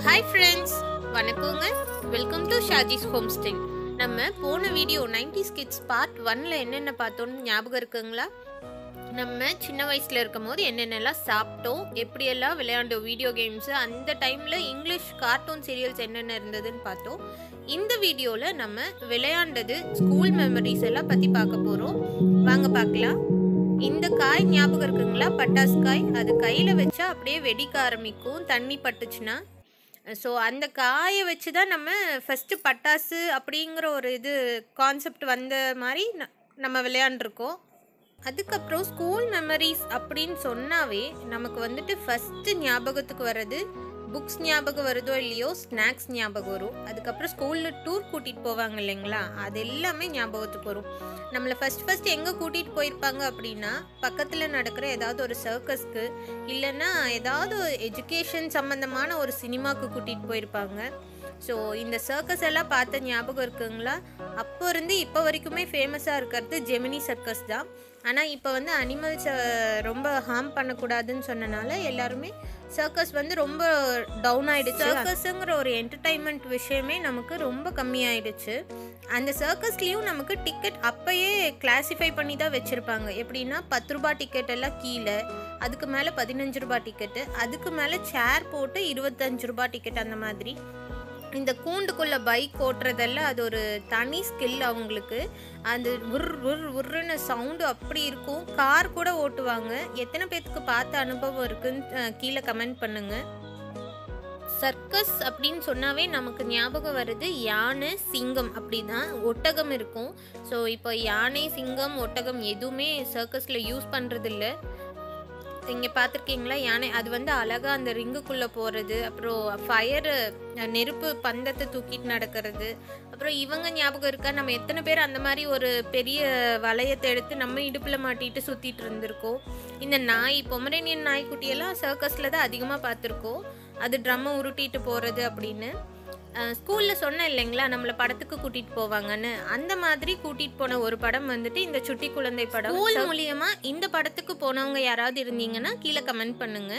hi friends வணக்கங்க welcome to Shaji's home style நம்ம போன வீடியோ 90s கிட்ஸ் பார்ட் ஒன்ல என்னென்ன பார்த்தோம்னு ஞாபகம் இருக்குங்களா நம்ம சின்ன வயசில் இருக்கும் போது என்னென்னலாம் சாப்பிட்டோம் எப்படியெல்லாம் விளையாண்டோம் வீடியோ கேம்ஸ் அந்த டைமில் இங்கிலீஷ் கார்ட்டூன் சீரியல்ஸ் என்னென்ன இருந்ததுன்னு பார்த்தோம் இந்த வீடியோவில் நம்ம விளையாண்டது ஸ்கூல் மெமரிஸ் எல்லாம் பற்றி பார்க்க போகிறோம் வாங்க பார்க்கலாம் இந்த காய் ஞாபகம் இருக்குங்களா பட்டாசு காய் அது கையில் வச்சா அப்படியே வெடிக்க ஆரம்பிக்கும் தண்ணி பட்டுச்சுன்னா ஸோ அந்த காயை வச்சு தான் நம்ம ஃபஸ்ட்டு பட்டாசு அப்படிங்கிற ஒரு இது கான்செப்ட் வந்த மாதிரி ந- நம்ம விளையாண்டுருக்கோம் அதுக்கப்புறம் ஸ்கூல் மெமரிஸ் அப்படின்னு சொன்னாவே நமக்கு வந்துட்டு ஃபஸ்ட்டு ஞாபகத்துக்கு வர்றது புக்ஸ் ஞாபகம் வருதோ இல்லையோ ஸ்நாக்ஸ் ஞாபகம் வரும் அதுக்கப்புறம் ஸ்கூலில் டூர் கூட்டிகிட்டு போவாங்க இல்லைங்களா அது எல்லாமே ஞாபகத்துக்கு வரும் நம்மளை ஃபஸ்ட் ஃபஸ்ட் எங்கே கூட்டிகிட்டு போயிருப்பாங்க அப்படின்னா பக்கத்தில் நடக்கிற ஏதாவது ஒரு சர்க்கஸ்க்கு இல்லைன்னா ஏதாவது எஜுகேஷன் சம்மந்தமான ஒரு சினிமாவுக்கு கூட்டிகிட்டு போயிருப்பாங்க ஸோ இந்த சர்க்கஸ் எல்லாம் பார்த்த ஞாபகம் இருக்குங்களா அப்போ இருந்து இப்போ வரைக்குமே ஃபேமஸாக இருக்கிறது ஜெமினி சர்க்கஸ் தான் ஆனால் இப்போ வந்து அனிமல்ஸை ரொம்ப ஹார்ம் பண்ணக்கூடாதுன்னு சொன்னனால எல்லாருமே சர்க்கஸ் வந்து ரொம்ப டவுன் ஆயிடுச்சு சர்க்கஸுங்கிற ஒரு என்டர்டைன்மெண்ட் விஷயமே நமக்கு ரொம்ப கம்மியாயிடுச்சு அந்த சர்க்கஸ்லேயும் நமக்கு டிக்கெட் அப்பயே கிளாசிஃபை பண்ணி தான் வச்சுருப்பாங்க எப்படின்னா பத்து ரூபாய் டிக்கெட் எல்லாம் கீழே அதுக்கு மேலே பதினஞ்சு ரூபாய் டிக்கெட்டு அதுக்கு மேலே சேர் போட்டு இருபத்தஞ்சு ரூபாய் டிக்கெட் அந்த மாதிரி இந்த கூண்டுக்குள்ளே பைக் ஓட்டுறதெல்லாம் அது ஒரு தனி ஸ்கில் அவங்களுக்கு அந்த உர் உர் உருன்னு சவுண்டு அப்படி இருக்கும் கார் கூட ஓட்டுவாங்க எத்தனை பேர்த்துக்கு பார்த்த அனுபவம் இருக்குன்னு அஹ், கீழே கமெண்ட் பண்ணுங்க சர்க்கஸ் அப்படின்னு சொன்னாவே நமக்கு ஞாபகம் வருது யானை சிங்கம் அப்படிதான் ஒட்டகம் இருக்கும் ஸோ இப்போ யானை சிங்கம் ஒட்டகம் எதுவுமே சர்க்கஸில் யூஸ் பண்ணுறது இல்லை இங்கே பார்த்துருக்கீங்களா யானை அது வந்து அழகாக அந்த ரிங்குக்குள்ளே போகிறது அப்புறம் ஃபயரு நெருப்பு பந்தத்தை தூக்கிட்டு நடக்கிறது அப்புறம் இவங்க ஞாபகம் இருக்கா நம்ம எத்தனை பேர் அந்த மாதிரி ஒரு பெரிய வளையத்தை எடுத்து நம்ம இடுப்பில் மாட்டிட்டு சுற்றிட்டு இருந்திருக்கோம் இந்த நாய் பொமரேனியன் நாய்க்குட்டியெல்லாம் சர்க்கஸில் தான் அதிகமாக பார்த்துருக்கோம் அது ட்ரம்மை உருட்டிட்டு போகிறது அப்படின்னு ஸ்கூலில் சொன்னேன் இல்லைங்களா நம்மளை படத்துக்கு கூட்டிகிட்டு போவாங்கன்னு அந்த மாதிரி கூட்டிகிட்டு போன ஒரு படம் வந்துட்டு இந்த சுட்டி குழந்தை படம் ஸ்கூல் மூலியமா இந்த படத்துக்கு போனவங்க யாராவது இருந்தீங்கன்னா கீழே கமெண்ட் பண்ணுங்க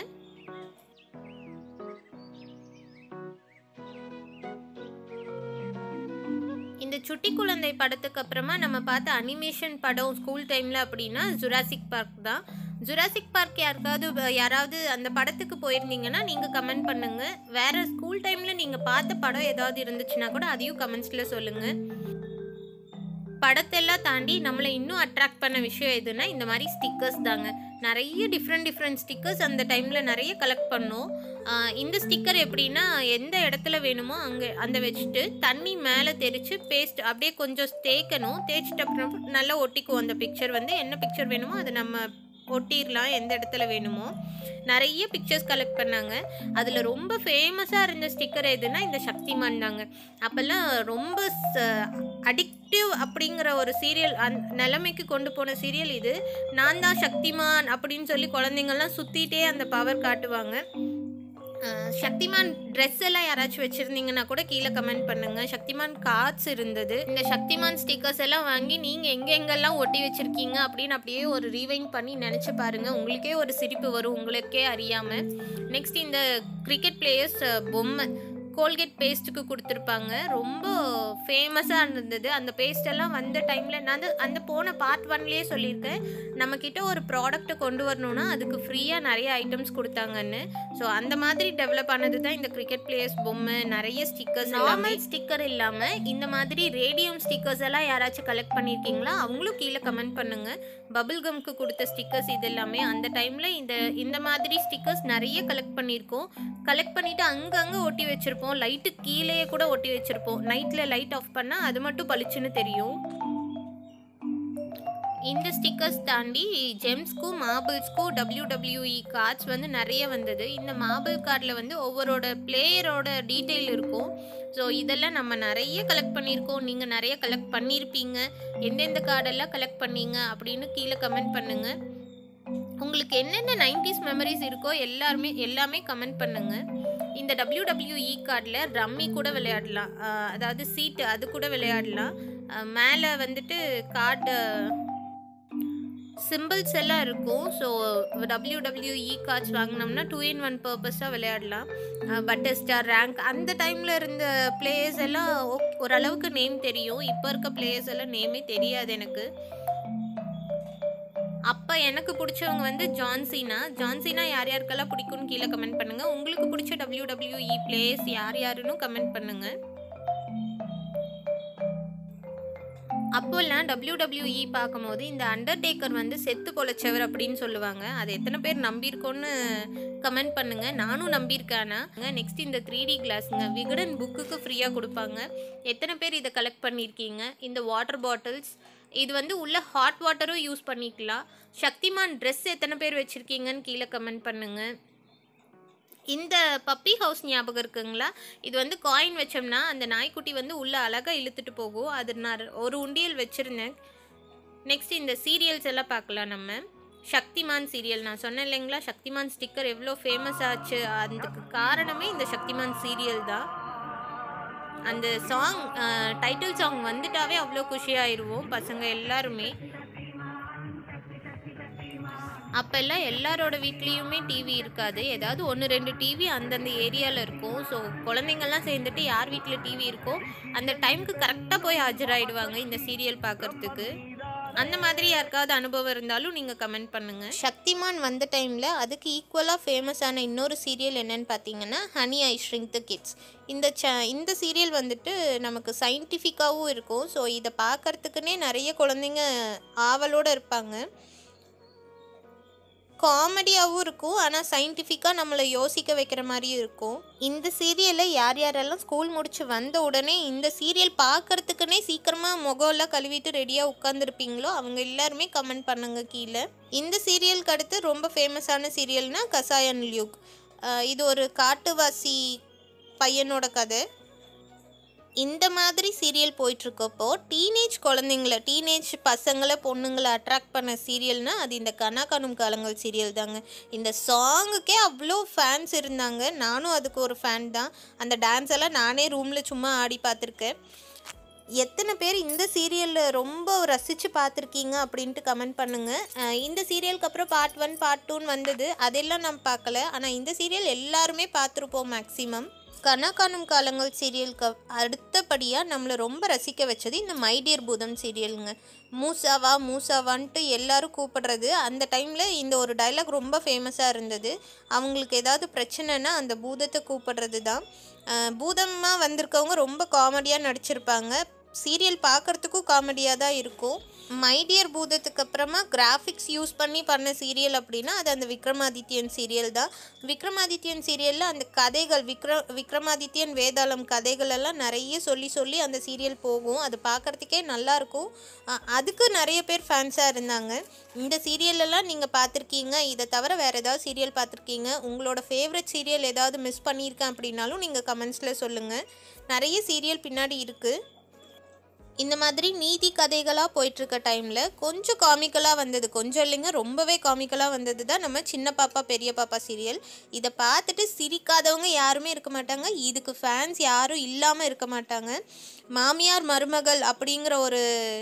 இந்த சுட்டி குழந்தை படத்துக்கு அப்புறமா நம்ம பார்த்த அனிமேஷன் படம் ஸ்கூல் டைமில் அப்படின்னா ஜுராசிக் பார்க் தான் ஜுராசிக் பார்க் யாருக்காவது வ- யாராவது அந்த படத்துக்கு போயிருந்தீங்கன்னா நீங்கள் கமெண்ட் பண்ணுங்க வேற ஸ்கூல் டைமில் நீங்கள் பார்த்த படம் ஏதாவது இருந்துச்சுன்னா கூட அதையும் கமெண்ட்ஸில் சொல்லுங்கள் படத்தெல்லாம் தாண்டி நம்மளை இன்னும் அட்ராக்ட் பண்ண விஷயம் எதுனா இந்த மாதிரி ஸ்டிக்கர்ஸ் தாங்க நிறைய டிஃப்ரெண்ட் டிஃப்ரெண்ட் ஸ்டிக்கர்ஸ் அந்த டைமில் நிறைய கலெக்ட் பண்ணோம் ஆஹ் இந்த ஸ்டிக்கர் எப்படின்னா எந்த இடத்துல வேணுமோ அங்கே அந்த வச்சுட்டு தண்ணி மேலே தெரிச்சு பேஸ்ட் அப்படியே கொஞ்சம் தேய்க்கணும் தேய்ச்சிட்ட அப்புறம் நல்லா ஒட்டிக்குவோம் அந்த பிக்சர் வந்து என்ன பிக்சர் வேணுமோ அதை நம்ம ஒட்டிடலாம் எந்த இடத்துல வேணுமோ நிறைய பிக்சர்ஸ் கலெக்ட் பண்ணாங்க அதில் ரொம்ப ஃபேமஸாக இருந்த ஸ்டிக்கர் எதுனா இந்த சக்திமான் தாங்க அப்போல்லாம் ரொம்ப அடிக்டிவ் அப்படிங்கிற ஒரு சீரியல் அந் நிலைமைக்கு கொண்டு போன சீரியல் இது நான் தான் சக்திமான் அப்படின்னு சொல்லி குழந்தைங்கள்லாம் சுற்றிட்டே அந்த பவர் காட்டுவாங்க அஹ் சக்திமான் ட்ரெஸ் எல்லாம் யாராச்சும் வச்சுருந்தீங்கன்னா கூட கீழே கமெண்ட் பண்ணுங்க சக்திமான் கார்ட்ஸ் இருந்தது இந்த சக்திமான் ஸ்டிக்கர்ஸ் எல்லாம் வாங்கி நீங்கள் எங்கெங்கெல்லாம் ஒட்டி வச்சுருக்கீங்க அப்படின்னு அப்படியே ஒரு ரீவைண்ட் பண்ணி நினச்சி பாருங்க உங்களுக்கே ஒரு சிரிப்பு வரும் உங்களுக்கே அறியாமல் நெக்ஸ்ட் இந்த கிரிக்கெட் பிளேயர்ஸ் பொம்மை கோல்கேட் பேஸ்ட்டுக்கு கொடுத்துருப்பாங்க ரொம்ப ஃபேமஸாக இருந்தது அந்த பேஸ்ட் எல்லாம் வந்த டைமில் நான் வந்து அந்த போன பார்ட் ஒன்லேயே சொல்லியிருக்கேன் நம்மக்கிட்ட ஒரு ப்ராடக்ட்டை கொண்டு வரணும்னா அதுக்கு ஃப்ரீயாக நிறைய ஐட்டம்ஸ் கொடுத்தாங்கன்னு ஸோ அந்த மாதிரி டெவலப் ஆனது தான் இந்த கிரிக்கெட் பிளேயர்ஸ் பொம்மை நிறைய ஸ்டிக்கர்ஸ் நார்மல் ஸ்டிக்கர் இல்லாமல் இந்த மாதிரி ரேடியம் ஸ்டிக்கர்ஸ் எல்லாம் யாராச்சும் கலெக்ட் பண்ணியிருக்கீங்களா அவங்களும் கீழே கமெண்ட் பண்ணுங்க பபிள் கம்க்கு கொடுத்த ஸ்டிக்கர்ஸ் இது எல்லாமே அந்த டைமில் இந்த இந்த மாதிரி ஸ்டிக்கர்ஸ் நிறைய கலெக்ட் பண்ணியிருக்கோம் கலெக்ட் பண்ணிட்டு அங்கங்கே ஒட்டி வச்சிருப்போம் லைட்டு கீழேயே கூட ஒட்டி வச்சிருப்போம் நைட்டில் லைட் ஆஃப் பண்ணால் அது மட்டும் பளிச்சுன்னு தெரியும் இந்த ஸ்டிக்கர்ஸ் தாண்டி ஜெம்ஸ்க்கும் மார்பிள்ஸ்க்கும் டபிள்யூடபிள்யூஇ கார்ட்ஸ் வந்து நிறைய வந்தது இந்த மார்பிள் கார்டில் வந்து ஒவ்வொருட பிளேயரோட டீட்டெயில் இருக்கும் ஸோ இதெல்லாம் நம்ம நிறைய கலெக்ட் பண்ணியிருக்கோம் நீங்கள் நிறைய கலெக்ட் பண்ணியிருப்பீங்க எந்தெந்த கார்டெல்லாம் கலெக்ட் பண்ணீங்க அப்படின்னு கீழே கமெண்ட் பண்ணுங்கள் உங்களுக்கு என்னென்ன நைன்டிஸ் மெமரிஸ் இருக்கோ எல்லாருமே எல்லாமே கமெண்ட் பண்ணுங்க இந்த டபிள்யூடபிள்யூஇ கார்டில் ரம்மி கூட விளையாடலாம் ஆஹ் அதாவது சீட்டு அது கூட விளையாடலாம் ஆஹ் மேலே வந்துட்டு கார்டு சிம்பிள்ஸ் எல்லாம் இருக்கும் ஸோ டபிள்யூ டபிள்யூஇ கார்ட்ஸ் வாங்கினோம்னா டூ இன் ஒன் பர்பஸாக விளையாடலாம் பட்டர் ஸ்டார் ரேங்க் அந்த டைமில் இருந்த பிளேயர்ஸ் எல்லாம் ஓ- ஓரளவுக்கு நேம் தெரியும் இப்போ இருக்க பிளேயர்ஸ் எல்லாம் நேமே தெரியாது எனக்கு அப்போ எனக்கு பிடிச்சவங்க வந்து ஜான்சீனா ஜான்சீனா யார் யாருக்கெல்லாம் பிடிக்கும்னு கீழே கமெண்ட் பண்ணுங்கள் உங்களுக்கு பிடிச்ச டபிள்யூ டபிள்யூஇ பிளேயர்ஸ் யார் யாருன்னு கமெண்ட் பண்ணுங்கள் அப்போல்லாம் டபிள்யூ டபிள்யூஇ பார்க்கும்போது இந்த அண்டர்டேக்கர் வந்து செத்து பொழைச்சவர் அப்படின்னு சொல்லுவாங்க அது எத்தனை பேர் நம்பியிருக்கோன்னு கமெண்ட் பண்ணுங்க நானும் நம்பியிருக்கேனா நெக்ஸ்ட் இந்த த்ரீ டி கிளாஸுங்க விகடன் புக்குக்கு ஃப்ரீயாக கொடுப்பாங்க எத்தனை பேர் இதை கலெக்ட் பண்ணியிருக்கீங்க இந்த வாட்டர் பாட்டில்ஸ் இது வந்து உள்ள ஹாட் வாட்டரும் யூஸ் பண்ணிக்கலாம் சக்திமான் ட்ரெஸ் எத்தனை பேர் வச்சுருக்கீங்கன்னு கீழே கமெண்ட் பண்ணுங்கள் இந்த பப்பி ஹவுஸ் ஞாபகம் இருக்குங்களா இது வந்து காயின் வச்சோம்னா அந்த நாய்க்குட்டி வந்து உள்ள அழகாக இழுத்துட்டு போகும் அது நான் ஒரு உண்டியல் வச்சுருந்தேன் நெக்ஸ்ட் இந்த சீரியல்ஸ் எல்லாம் பார்க்கலாம் நம்ம சக்திமான் சீரியல் நான் சொன்னேன் இல்லைங்களா சக்திமான் ஸ்டிக்கர் எவ்வளோ ஃபேமஸ் ஆச்சு அதுக்கு காரணமே இந்த சக்திமான் சீரியல் தான் அந்த சாங் டைட்டில் சாங் வந்துட்டாவே அவ்வளோ குஷியாயிருவோம் பசங்க எல்லாருமே அப்போல்லாம் எல்லாரோட வீட்லேயுமே டிவி இருக்காது ஏதாவது ஒன்று ரெண்டு டிவி அந்தந்த ஏரியாவில் இருக்கும் ஸோ குழந்தைங்கள்லாம் சேர்ந்துட்டு யார் வீட்டில் டிவி இருக்கோ அந்த டைமுக்கு கரெக்டாக போய் ஆஜராயிடுவாங்க இந்த சீரியல் பார்க்கறதுக்கு அந்த மாதிரி யாருக்காவது அனுபவம் இருந்தாலும் நீங்கள் கமெண்ட் பண்ணுங்கள் சக்திமான் வந்த டைமில் அதுக்கு ஈக்குவலாக ஃபேமஸான இன்னொரு சீரியல் என்னன்னு பார்த்தீங்கன்னா Honey I Shrink the Kids இந்த ச இந்த சீரியல் வந்துட்டு நமக்கு சயின்டிஃபிக்காகவும் இருக்கும் ஸோ இதை பார்க்கறதுக்குன்னே நிறைய குழந்தைங்க ஆவலோடு இருப்பாங்க காமெடியாகவும் இருக்கும் ஆனால் சயின்டிஃபிக்காக நம்மளை யோசிக்க வைக்கிற மாதிரியும் இருக்கும் இந்த சீரியலை யார் யாரெல்லாம் ஸ்கூல் முடிச்சு வந்த உடனே இந்த சீரியல் பார்க்கறதுக்குன்னே சீக்கிரமாக முகம்லாம் கழுவிட்டு ரெடியாக உட்காந்துருப்பீங்களோ அவங்க எல்லாருமே கமெண்ட் பண்ணுங்க கீழே இந்த சீரியலுக்கு அடுத்து ரொம்ப ஃபேமஸான சீரியல்னா கசாயன் லியூக் அஹ் இது ஒரு காட்டுவாசி பையனோட கதை இந்த மாதிரி சீரியல் போயிட்டுருக்கப்போ டீனேஜ் குழந்தைங்கள டீனேஜ் பசங்களை பொண்ணுங்களை அட்ராக்ட் பண்ண சீரியல்னா அது இந்த கனா காணும் காலங்கள் சீரியல் தாங்க இந்த சாங்குக்கே அவ்வளோ ஃபேன்ஸ் இருந்தாங்க நானும் அதுக்கு ஒரு ஃபேன் தான் அந்த டான்ஸ் எல்லாம் நானே ரூமில் சும்மா ஆடி பார்த்துருக்கேன் எத்தனை பேர் இந்த சீரியலில் ரொம்ப ரசித்து பார்த்துருக்கீங்க அப்படின்ட்டு கமெண்ட் பண்ணுங்கள் அஹ் இந்த சீரியலுக்கு அப்புறம் பார்ட் ஒன் பார்ட் டூன்னு வந்தது அதெல்லாம் நான் பார்க்கல ஆனால் இந்த சீரியல் எல்லாருமே பார்த்துருப்போம் மேக்ஸிமம் கனா காணும் காலங்கள் சீரியலுக்கு அடுத்தபடியாக நம்மளை ரொம்ப ரசிக்க வச்சது இந்த மை டியர் பூதம் சீரியலுங்க மூசாவா மூசாவான்ட்டு எல்லாரும் கூப்பிடுறது அந்த டைமில் இந்த ஒரு டைலாக் ரொம்ப ஃபேமஸாக இருந்தது அவங்களுக்கு ஏதாவது பிரச்சனைனா அந்த பூதத்தை கூப்பிடுறது தான் பூதமாக வந்திருக்கவங்க ரொம்ப காமெடியாக நடிச்சிருப்பாங்க சீரியல் பார்க்குறதுக்கும் காமெடியாக தான் இருக்கும் மை டியர் பூதத்துக்கு அப்புறமா கிராஃபிக்ஸ் யூஸ் பண்ணி பண்ண சீரியல் அப்படின்னா அது அந்த விக்ரமாதித்யன் சீரியல் தான் விக்ரமாதித்யன் சீரியலில் அந்த கதைகள் விக்ர விக்ரமாதித்யன் வேதாளம் கதைகள் எல்லாம் நிறைய சொல்லி சொல்லி அந்த சீரியல் போகும் அது பார்க்குறதுக்கே நல்லாயிருக்கும் அதுக்கு நிறைய பேர் ஃபேன்ஸாக இருந்தாங்க இந்த சீரியலெல்லாம் நீங்கள் பார்த்துருக்கீங்க இதை தவிர வேறு ஏதாவது சீரியல் பார்த்துருக்கீங்க உங்களோட ஃபேவரட் சீரியல் ஏதாவது மிஸ் பண்ணியிருக்கேன் அப்படின்னாலும் நீங்கள் கமெண்ட்ஸில் சொல்லுங்கள் நிறைய சீரியல் பின்னாடி இருக்குது இந்த மாதிரி நீதி கதைகளாக போயிட்டுருக்க டைமில் கொஞ்சம் காமிக்கலாக வந்தது கொஞ்சம் இல்லைங்க ரொம்பவே காமிக்கலாக வந்தது தான் நம்ம சின்ன பாப்பா பெரிய பாப்பா சீரியல் இதை பார்த்துட்டு சிரிக்காதவங்க யாருமே இருக்க மாட்டாங்க இதுக்கு ஃபேன்ஸ் யாரும் இல்லாமல் இருக்க மாட்டாங்க மாமியார் மருமகள் அப்படிங்கிற ஒரு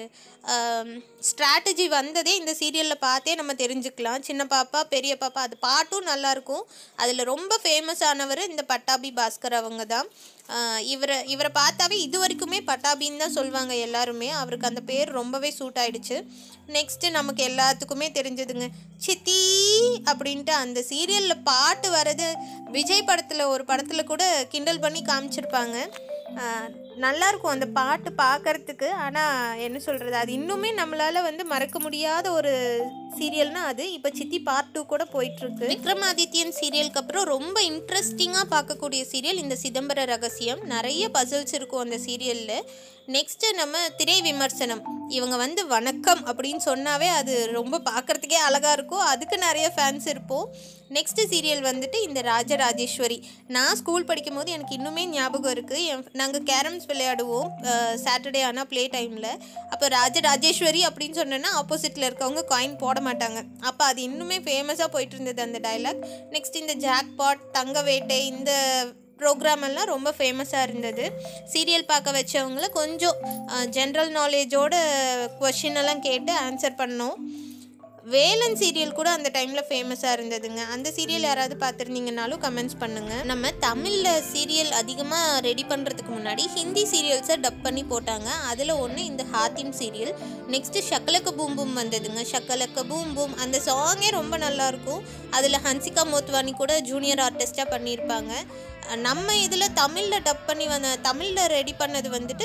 ஸ்ட்ராட்டஜி வந்ததே இந்த சீரியலில் பார்த்தே நம்ம தெரிஞ்சுக்கலாம் சின்ன பாப்பா பெரிய பாப்பா அது பாட்டும் நல்லாயிருக்கும் அதில் ரொம்ப ஃபேமஸ் ஆனவர் இந்த பட்டாபி பாஸ்கர் அவங்க தான் ஆஹ் இவரை இவரை பார்த்தாவே இது வரைக்குமே பட்டாபின்னு தான் சொல்லுவாங்க எல்லாருமே அவருக்கு அந்த பேர் ரொம்பவே சூட் ஆயிடுச்சு நெக்ஸ்ட்டு நமக்கு எல்லாத்துக்குமே தெரிஞ்சதுங்க சித்தி அப்படின்ட்டு அந்த சீரியலில் பாட்டு வர்றது விஜய் படத்தில் ஒரு படத்தில் கூட கிண்டல் பண்ணி காமிச்சிருப்பாங்க ஆஹ் நல்லா இருக்கும் அந்த பாட்டு பார்க்கறதுக்கு ஆனால் என்ன சொல்கிறது அது இன்னுமே நம்மளால் வந்து மறக்க முடியாத ஒரு சீரியல்னா அது இப்போ சித்தி பார்ட் டூ கூட போயிட்டுருக்கு விக்ரமாதித்யன் சீரியலுக்கு அப்புறம் ரொம்ப இன்ட்ரெஸ்டிங்காக பார்க்கக்கூடிய சீரியல் இந்த சிதம்பர ரகசியம் நிறைய பசில்ஸ் இருக்கும் அந்த சீரியலில் நெக்ஸ்ட்டு நம்ம திரை விமர்சனம் இவங்க வந்து வணக்கம் அப்படின்னு சொன்னாவே அது ரொம்ப பார்க்குறதுக்கே அழகாக இருக்கும் அதுக்கு நிறைய ஃபேன்ஸ் இருப்போம் நெக்ஸ்ட்டு சீரியல் வந்துட்டு இந்த ராஜராஜேஸ்வரி நான் ஸ்கூல் படிக்கும் போது எனக்கு இன்னுமே ஞாபகம் இருக்குது என் நாங்கள் கேரம்ஸ் விளையாடுவோம் சாட்டர்டே ஆனால் ப்ளே டைமில் அப்போ ராஜராஜேஸ்வரி அப்படின்னு சொன்னோன்னா ஆப்போசிட்டில் இருக்கவங்க காயின் போட மாட்டாங்க அப்போ அது இன்னுமே ஃபேமஸாக போயிட்டு இருந்தது அந்த டைலாக் நெக்ஸ்ட் இந்த ஜாக்பாட் தங்க வேட்டை இந்த ப்ரோக்ராம் எல்லாம் ரொம்ப ஃபேமஸாக இருந்தது சீரியல் பார்க்க வச்சவங்கள கொஞ்சம் ஜென்ரல் நாலேஜோட கொஷின் எல்லாம் கேட்டு ஆன்சர் பண்ணோம் வேலன் சீரியல் கூட அந்த டைமில் ஃபேமஸாக இருந்ததுங்க அந்த சீரியல் யாராவது பார்த்துருந்தீங்கனாலும் கமெண்ட்ஸ் பண்ணுங்கள் நம்ம தமிழில் சீரியல் அதிகமாக ரெடி பண்ணுறதுக்கு முன்னாடி ஹிந்தி சீரியல்ஸை டப் பண்ணி போட்டாங்க அதில் ஒன்று இந்த ஹாத்திம் சீரியல் நெக்ஸ்ட்டு ஷக்கலக்க பூம் பூம் வந்ததுங்க ஷக்கலக்க பூம் பூம் அந்த சாங்கே ரொம்ப நல்லாயிருக்கும் அதில் ஹன்சிகா மோத்வானி கூட ஜூனியர் ஆர்டிஸ்டாக பண்ணியிருப்பாங்க நம்ம இதில் தமிழில் டப் பண்ணி வந்த தமிழில் ரெடி பண்ணது வந்துட்டு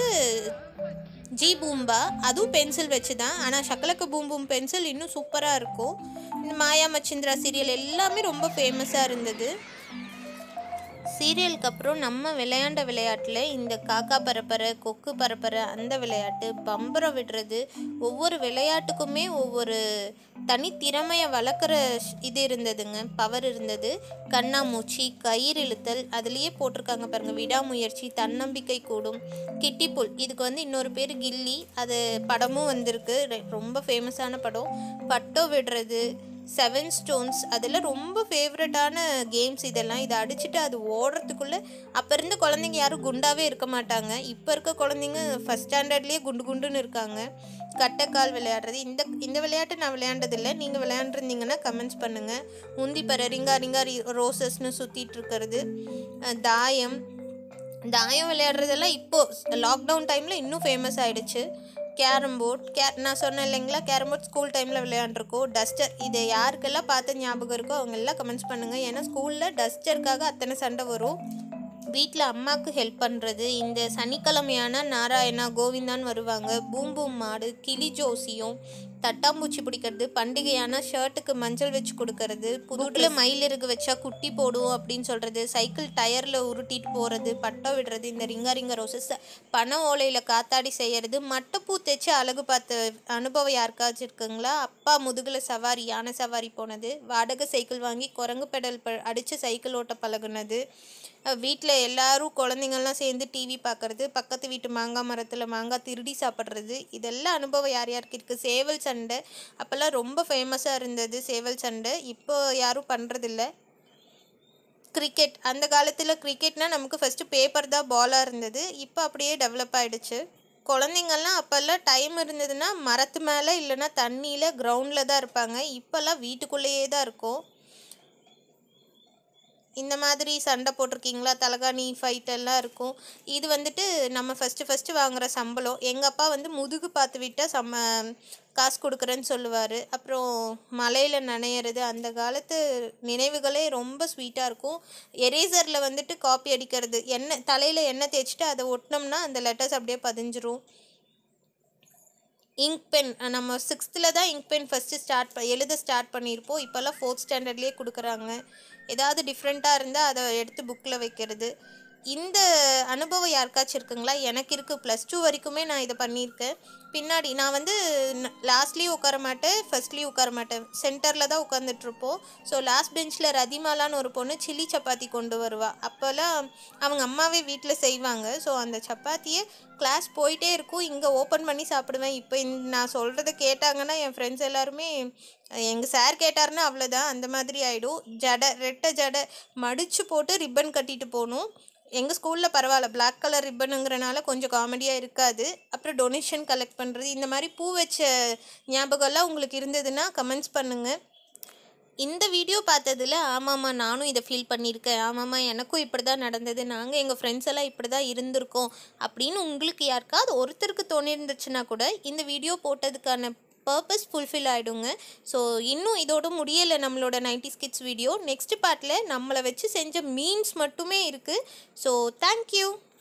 ஜி பூம்பா அதுவும் பென்சில் வச்சு தான் ஆனால் சக்கலக்க பூம் பூம் பென்சில் இன்னும் சூப்பராக இருக்கும் இந்த மாயா மச்சிந்திரா சீரியல் எல்லாமே ரொம்ப ஃபேமஸாக இருந்தது சீரியலுக்கு அப்புறம் நம்ம விளையாண்ட விளையாட்டில் இந்த காக்கா பரப்பரை கொக்கு பரப்பரை அந்த விளையாட்டு பம்பரம் விடுறது ஒவ்வொரு விளையாட்டுக்குமே ஒவ்வொரு தனித்திறமையை வளர்க்குற ஷ்- இது இருந்ததுங்க பவர் இருந்தது கண்ணாமூச்சி கயிறு இழுத்தல் அதுலேயே போட்டிருக்காங்க பாருங்க விடாமுயற்சி தன்னம்பிக்கை கூடும் கிட்டிப்புல் இதுக்கு வந்து இன்னொரு பேர் கில்லி அது படமும் வந்திருக்கு ரெ- ரொம்ப ஃபேமஸான படம் பட்டோ விடுறது செவன் ஸ்டோன்ஸ் அதெல்லாம் ரொம்ப ஃபேவரட்டான கேம்ஸ் இதெல்லாம் இதை அடிச்சுட்டு அது ஓடுறதுக்குள்ளே அப்போ இருந்த குழந்தைங்க யாரும் குண்டாவே இருக்க மாட்டாங்க இப்போ இருக்க குழந்தைங்க ஃபஸ்ட் ஸ்டாண்டர்ட்லேயே குண்டு குண்டுன்னு இருக்காங்க கட்டைக்கால் விளையாடுறது இந்த இந்த விளையாட்டு நான் விளையாண்டதில்லை நீங்கள் விளையாண்டுருந்தீங்கன்னா கமெண்ட்ஸ் பண்ணுங்கள் முந்தி பர ரிங்கா ரிங்கா ரோசஸ்னு சுற்றிட்டு இருக்கிறது அஹ் தாயம் தாயம் விளையாடுறதெல்லாம் இப்போது லாக்டவுன் டைமில் இன்னும் ஃபேமஸ் ஆயிடுச்சு கேரம் போர்ட் கே நான் சொன்னேன் இல்லைங்களா கேரம் போர்ட் ஸ்கூல் டைமில் விளையாண்டுருக்கோம் டஸ்டர் இதை யாருக்கெல்லாம் பார்த்த ஞாபகம் இருக்கோ அவங்க எல்லாம் கமெண்ட்ஸ் பண்ணுங்கள் ஏன்னா ஸ்கூலில் டஸ்டருக்காக அத்தனை சண்டை வரும் வீட்டில் அம்மாவுக்கு ஹெல்ப் பண்ணுறது இந்த சனிக்கிழமையான நாராயணா கோவிந்தான் வருவாங்க பூம் பூம் மாடு கிளி ஜோசியம் தட்டாம்பூச்சி பிடிக்கிறது பண்டிகையான ஷர்ட்டுக்கு மஞ்சள் வச்சு கொடுக்கறது புதுட்டில் மயில் இருக்கு வச்சா குட்டி போடும் அப்படின்னு சொல்கிறது சைக்கிள் டயரில் உருட்டிட்டு போகிறது பட்டம் விடுறது இந்த ரிங்கா ரிங்கா ரோசஸ் பனை ஓலையில் காத்தாடி செய்யறது மட்டைப்பூ தைச்சு அழகு பார்த்த அனுபவம் யாருக்காச்சும் இருக்குங்களா அப்பா முதுகில் சவாரி யானை சவாரி போனது வாடகை சைக்கிள் வாங்கி குரங்கு பெடல் ப அடித்து சைக்கிள் ஓட்ட பழகுனது வீட்டில் எல்லாரும் குழந்தைங்கள்லாம் சேர்ந்து டிவி பார்க்கறது பக்கத்து வீட்டு மாங்காய் மரத்தில் மாங்காய் திருடி சாப்பிட்றது இதெல்லாம் அனுபவம் யார் யாருக்கு இருக்குது சேவல் சண்டை அப்போல்லாம் ரொம்ப ஃபேமஸாக இருந்தது சேவல் சண்டை இப்போ யாரும் பண்ணுறதில்ல கிரிக்கெட் அந்த காலத்தில் கிரிக்கெட்னால் நமக்கு ஃபஸ்ட்டு பேப்பர் தான் பாலாக இருந்தது இப்போ அப்படியே டெவலப் ஆயிடுச்சு குழந்தைங்கள்லாம் அப்போல்லாம் டைம் இருந்ததுன்னா மரத்து மேலே இல்லைன்னா தண்ணியில் கிரவுண்டில் தான் இருப்பாங்க இப்போல்லாம் வீட்டுக்குள்ளேயே தான் இருக்கும் இந்த மாதிரி சண்டை போட்டிருக்கீங்களா தலகாணி ஃபைட் எல்லாம் இருக்கும் இது வந்துட்டு நம்ம ஃபஸ்ட்டு ஃபஸ்ட்டு வாங்குற சம்பளம் எங்கள் அப்பா வந்து முதுகு பார்த்து விட்டால் சம்ம காசு கொடுக்குறேன்னு சொல்லுவார் அப்புறம் மலையில் நனையிறது அந்த காலத்து நினைவுகளே ரொம்ப ஸ்வீட்டாக இருக்கும் எரேசரில் வந்துட்டு காப்பி அடிக்கிறது எண்ணெய் தலையில் எண்ணெய் தேய்ச்சிட்டு அதை ஒட்டினோம்னா அந்த லெட்டர்ஸ் அப்படியே பதிஞ்சிரும் இங்க் பென் நம்ம சிக்ஸ்த்தில் தான் இங்க் பென் ஃபஸ்ட்டு ஸ்டார்ட் ப எழுத ஸ்டார்ட் பண்ணியிருப்போம் இப்போல்லாம் ஃபோர்த் ஸ்டாண்டர்ட்லேயே கொடுக்குறாங்க ஏதாவது டிஃப்ரெண்ட்டாக இருந்தால் அதை எடுத்து புக்கில் வைக்கிறது இந்த அனுபவம் யாருக்காச்சும் இருக்குங்களா எனக்கு இருக்குது ப்ளஸ் டூ வரைக்குமே நான் இதை பண்ணியிருக்கேன் பின்னாடி நான் வந்து லாஸ்ட்லேயும் உட்கார மாட்டேன் ஃபர்ஸ்ட்லேயும் உட்கார மாட்டேன் சென்டரில் தான் உட்காந்துட்ருப்போம் ஸோ லாஸ்ட் பெஞ்சில் ரதிமாலான்னு ஒரு பொண்ணு சில்லி சப்பாத்தி கொண்டு வருவா அப்போல்லாம் அவங்க அம்மாவே வீட்டில் செய்வாங்க ஸோ அந்த சப்பாத்தியை கிளாஸ் போயிட்டே இருக்கும் இங்கே ஓப்பன் பண்ணி சாப்பிடுவேன் இப்போ இந்த நான் சொல்கிறத கேட்டாங்கன்னா என் ஃப்ரெண்ட்ஸ் எல்லாருமே எங்கள் சார் கேட்டாருன்னா அவ்வளோதான் அந்த மாதிரி ஆகிடும் ஜடை ரெட்டை ஜடை மடித்து போட்டு ரிப்பன் கட்டிட்டு போகணும் எங்கள் ஸ்கூலில் பரவாயில்ல Black கலர் ரிப்பனுங்கிறனால கொஞ்சம் காமெடியாக இருக்காது அப்புறம் டொனேஷன் கலெக்ட் பண்ணுறது இந்த மாதிரி பூ வச்ச ஞாபகம்லாம் உங்களுக்கு இருந்ததுன்னா கமெண்ட்ஸ் பண்ணுங்கள் இந்த வீடியோ பார்த்ததுல ஆமாம்மா நானும் இதை ஃபீல் பண்ணியிருக்கேன் ஆமாம்மா எனக்கும் இப்படி தான் நடந்தது நாங்கள் எங்கள் ஃப்ரெண்ட்ஸ் எல்லாம் இப்படி தான் இருந்திருக்கோம் அப்படின்னு உங்களுக்கு யாருக்காவது ஒருத்தருக்கு தோணிருந்துச்சுன்னா கூட இந்த வீடியோ போட்டதுக்கான பர்பஸ் ஃபுல்ஃபில் ஆகிடுங்க ஸோ இன்னும் இதோட முடியலை நம்மளோட 90s கிட்ஸ் வீடியோ நெக்ஸ்ட் பார்ட்டில் நம்மளை வச்சு செஞ்ச மீன்ஸ் மட்டுமே இருக்குது ஸோ தேங்க்யூ